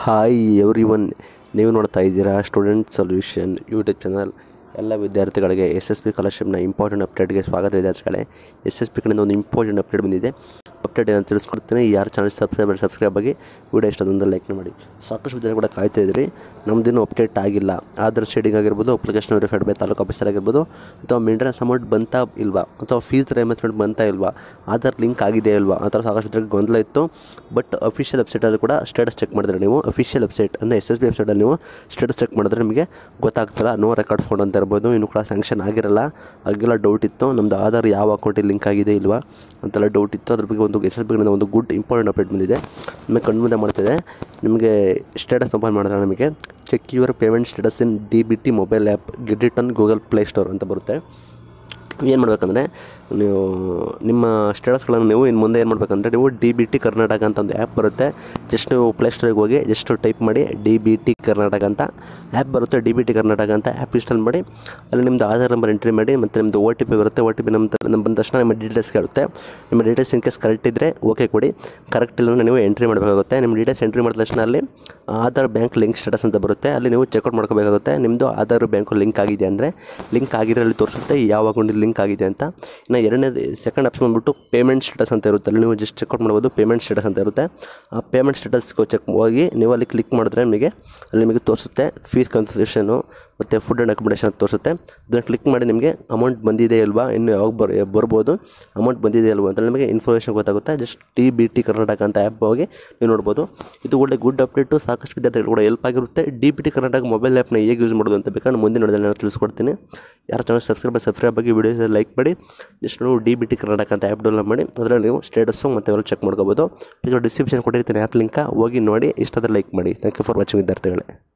hi every one ನೀವು ನೋಡ್ತಾ ಇದ್ದೀರಾ ಸ್ಟೂಡೆಂಟ್ ಸೊಲ್ಯೂಷನ್ ಯೂಟ್ಯೂಬ್ ಚಾನಲ್ ಎಲ್ಲ ವಿದ್ಯಾರ್ಥಿಗಳಿಗೆ ಎಸ್ ಎಸ್ ಪಿ ಸ್ಕಾಲರ್ಶಿಪ್ನ ಇಂಪಾರ್ಟೆಂಟ್ ಅಪ್ಡೇಟ್ಗೆ ಸ್ವಾಗತ ವಿದ್ಯಾರ್ಥಿಗಳೇ ಎಸ್ ಎಸ್ ಪಿ ಕಡೆಯಿಂದ ಒಂದು ಇಂಪಾರ್ಟೆಂಟ್ ಅಪ್ಡೇಟ್ ಬಂದಿದೆ ಅಪ್ಡೇಟ್ ಏನಂತ ತಿಳಿಸ್ಕೊಡ್ತೀನಿ ಯಾರು ಚಾನಲ್ ಸಬ್ಸ್ಕ್ರೈಬ್ ಸಬ್ಸ್ಕ್ರೈಬ್ ಆಗಿ ವಿಡಿಯೋ ಇಷ್ಟ ಅದೊಂದು ಲೈಕ್ ಮಾಡಿ ಸಾಕಷ್ಟು ವಿದ್ಯಾರ್ಥಿ ಕೂಡ ಕಾಯ್ತಾ ಇದ್ರಿ ನಮ್ಮದಿನ್ನೂ ಅಪ್ಡೇಟ್ ಆಗಿಲ್ಲ ಆಧಾರ್ ಶೇಡಿಂಗ್ ಆಗಿರ್ಬೋದು application verified by taluk officer ಆಗಿರ್ಬೋದು ಅಥವಾ ಮೇಂಟೆನೆನ್ಸ್ ಅಮೌಂಟ್ ಬಂತಾ ಇಲ್ವಾ ಅಥವಾ ಫೀಸ್ ರಿಯಂಬರ್ಸ್ಮೆಂಟ್ ಬಂತಾ ಇಲ್ವಾ ಆಧಾರ್ ಲಿಂಕ್ ಆಗಿದೆ ಇಲ್ವಾ ಆ ಥರ ಸಾಕಷ್ಟು ವಿದ್ಯಾರ್ಥಿಗಳಿಗೆ ಗೊಂದಲ ಇತ್ತು ಬಟ್ ಅಫಿಷಿಯಲ್ ವೆಬ್ಸೈಟಲ್ಲಿ ಕೂಡ ಸ್ಟೇಟಸ್ ಚೆಕ್ ಮಾಡಿದ್ರೆ ನೀವು ಅಫಿಷಿಯಲ್ ವೆಬ್ಸೈಟ್ ಅಂದರೆ ಎಸ್ ಎಸ್ ಬಿ ವೆಬ್ಸೈಟಲ್ಲಿ ನೀವು ಸ್ಟೇಟಸ್ ಚೆಕ್ ಮಾಡಿದ್ರೆ ನಿಮಗೆ ಗೊತ್ತಾಗ್ತಲ್ಲ ನೋ ರೆಕಾರ್ಡ್ ಫೌಂಡ್ ಅಂತ ಇರ್ಬೋದು ಇನ್ನೂ ಕೂಡ ಸ್ಯಾಂಕ್ಷನ್ ಆಗಿರಲ್ಲ ಹಾಗೆಲ್ಲ ಡೌಟ್ ಇತ್ತು ನಮ್ಮದು ಆಧಾರ್ ಯಾವ ಅಕೌಂಟಿಗೆ ಲಿಂಕ್ ಆಗಿದೆ ಇಲ್ವಾ ಅಂತೆಲ್ಲ ಡೌಟ್ ಇತ್ತು ಅದ್ರ ಬಗ್ಗೆ ಒಂದು ಎಸ್ ಎಸ್ ಬಿಗಳಿಂದ ಒಂದು ಗುಡ್ ಇಂಪಾರ್ಟೆಂಟ್ ಅಪ್ಡೇಟ್ ಬಂದಿದೆ ನಿಮಗೆ ಕಣ್ಣು ಮುಂದೆ ಮಾಡ್ತಿದೆ ನಿಮಗೆ ಸ್ಟೇಟಸ್ ಓಪನ್ ಮಾಡಿದ್ರೆ ನಮಗೆ check your payment status in D B T mobile app get it on Google Play Store ಅಂತ ಬರುತ್ತೆ ಏನು ಮಾಡಬೇಕಂದ್ರೆ ನೀವು ನಿಮ್ಮ ಸ್ಟೇಟಸ್ಗಳನ್ನು ನೀವು ಇನ್ನು ಮುಂದೆ ಏನು ಮಾಡಬೇಕಂದ್ರೆ ನೀವು ಡಿ ಬಿ ಟಿ ಕರ್ನಾಟಕ ಅಂತ ಒಂದು ಆ್ಯಪ್ ಬರುತ್ತೆ ಜಸ್ಟ್ ನೀವು ಪ್ಲೇಸ್ಟೋರಿಗೆ ಹೋಗಿ ಜಸ್ಟ್ ಟೈಪ್ ಮಾಡಿ ಡಿ ಬಿ ಟಿ ಕರ್ನಾಟಕ ಅಂತ ಆ್ಯಪ್ ಬರುತ್ತೆ ಡಿ ಬಿ ಟಿ ಕರ್ನಾಟಕ ಅಂತ ಆ್ಯಪ್ ಇನ್ಸ್ಟಾಲ್ ಮಾಡಿ ಅಲ್ಲಿ ನಿಮ್ಮದು ಆಧಾರ್ ನಂಬರ್ ಎಂಟ್ರಿ ಮಾಡಿ ಮತ್ತು ನಿಮ್ಮದು ಓ ಟಿ ಪಿ ಬರುತ್ತೆ ಓ ಟಿ ಪಿ ನಮ್ಮ ನಮ್ಮ ಬಂದ ತಕ್ಷಣ ನಿಮ್ಮ ಡೀಟೇಲ್ಸ್ ಕೇಳುತ್ತೆ ನಿಮ್ಮ ಡೀಟೇಲ್ಸ್ ಇನ್ ಕೇಸ್ ಕರೆಕ್ಟ್ ಇದ್ದರೆ ಓಕೆ ಕೊಡಿ ಕರೆಕ್ಟ್ ಇಲ್ಲ ಅಂದರೆ ನೀವು ಎಂಟ್ರಿ ಮಾಡಬೇಕಾಗುತ್ತೆ ನಿಮ್ಮ ಡೀಟೇಲ್ಸ್ ಎಂಟ್ರಿ ಮಾಡಿದ ತಕ್ಷಣ ಅಲ್ಲಿ ಆಧಾರ್ ಬ್ಯಾಂಕ್ ಲಿಂಕ್ ಸ್ಟೇಟಸ್ ಅಂತ ಬರುತ್ತೆ ಅಲ್ಲಿ ನೀವು ಚೆಕ್ಔಟ್ ಮಾಡ್ಕೋಬೇಕಾಗುತ್ತೆ ನಿಮ್ಮದು ಆಧಾರ್ ಬ್ಯಾಂಕು ಲಿಂಕ್ ಆಗಿದೆ ಅಂದರೆ ಲಿಂಕ್ ಆಗಿರೋ ಅಲ್ಲಿ ತೋರಿಸುತ್ತೆ ಯಾವ ಅಕೌಂಟಿಗೆ ಲಿಂಕ್ ಆಗಿದೆ ಅಂತ ಇನ್ನು ಎರಡನೇ ಸೆಕೆಂಡ್ ಆಪ್ಷನ್ ಬಂದ್ಬಿಟ್ಟು ಪೇಮೆಂಟ್ ಸ್ಟೇಟಸ್ ಅಂತ ಇರುತ್ತೆ ಅಲ್ಲಿ ನೀವು ಜಸ್ಟ್ ಚೆಕ್ಔಟ್ ಮಾಡ್ಬೋದು ಪೇಮೆಂಟ್ ಸ್ಟೇಟಸ್ ಅಂತ ಇರುತ್ತೆ ಆ ಪೇಮೆಂಟ್ ಸ್ಟೇಟಸ್ಗೆ ಚೆಕ್ ಹೋಗಿ ನೀವು ಅಲ್ಲಿ ಕ್ಲಿಕ್ ಮಾಡಿದ್ರೆ ನಿಮಗೆ ಅಲ್ಲಿ ನಿಮಗೆ ತೋರಿಸುತ್ತೆ ಫೀಸ್ ಕನ್ಸೆಷನು ಮತ್ತು ಫುಡ್ ಆ್ಯಂಡ್ ಅಕೊಮಡೇಷನ್ ಅಂತ ತೋರಿಸುತ್ತೆ ಅದನ್ನು ಕ್ಲಿಕ್ ಮಾಡಿ ನಿಮಗೆ ಅಮೌಂಟ್ ಬಂದಿದೆ ಇಲ್ವಾ ಇನ್ನು ಯಾವಾಗ ಬರ್ ಬರ್ಬೋದು ಅಮೌಂಟ್ ಬಂದಿದೆ ಅಲ್ವಾ ಅಂತ ನಿಮಗೆ ಇನ್ಫಾರ್ಮೇಷನ್ ಗೊತ್ತಾಗುತ್ತೆ just T B T Karnataka ಅಂತ ಆ್ಯಪ್ ಹೋಗಿ ನೀವು ನೋಡ್ಬೋದು ಇದು ಒಳ್ಳೆ ಗುಡ್ ಅಪ್ಡೇಟು ಸಾಕಷ್ಟು ವಿದ್ಯಾರ್ಥಿಗಳು ಕೂಡ ಹೆಲ್ಪ್ ಆಗಿರುತ್ತೆ D B T Karnataka mobile ಆ್ಯಪ್ನ ಹೇಗೆ ಯೂಸ್ ಮಾಡೋದು ಅಂತ ಬೇಕಾದ್ರೆ ಮುಂದಿನ ನೋಡಿದಲ್ಲಿ ನಾನು ತಿಳಿಸ್ಕೊಡ್ತೀನಿ ಯಾರು ಚಾನಲ್ ಸಬ್ಸ್ಕ್ರೈಬ್ ಸಬ್ಸ್ಕ್ರೈಬ್ ಆಗಿ ವಿಡಿಯೋ ಲೈಕ್ ಮಾಡಿ ಜಸ್ಟ್ ನೀವು ಡಿ ಬಿ ಟಿ ಕರ್ನಾಟಕ ಅಂತ ಆ್ಯಪ್ ಡೌನ್ಲೋಡ್ ಮಾಡಿ ಅದರಲ್ಲಿ ನೀವು ಸ್ಟೇಟಸ್ಸು ಮತ್ತು ಅವೆಲ್ಲ ಚೆಕ್ ಮಾಡ್ಕೋಬೋದು ಈಗ ಡಿಸ್ಕ್ರಿಪ್ಷನ್ ಕೊಟ್ಟಿರ್ತೀನಿ ಆ್ಯಪ್ ಲಿಂಕ ಹೋಗಿ ನೋಡಿ ಇಷ್ಟಾದ್ರೆ ಲೈಕ್ ಮಾಡಿ ಥ್ಯಾಂಕ್ ಯು ಫಾರ್ ವಾಚಿಂಗ್ ವಿದ್ಯಾರ್ಥಿಗಳೇ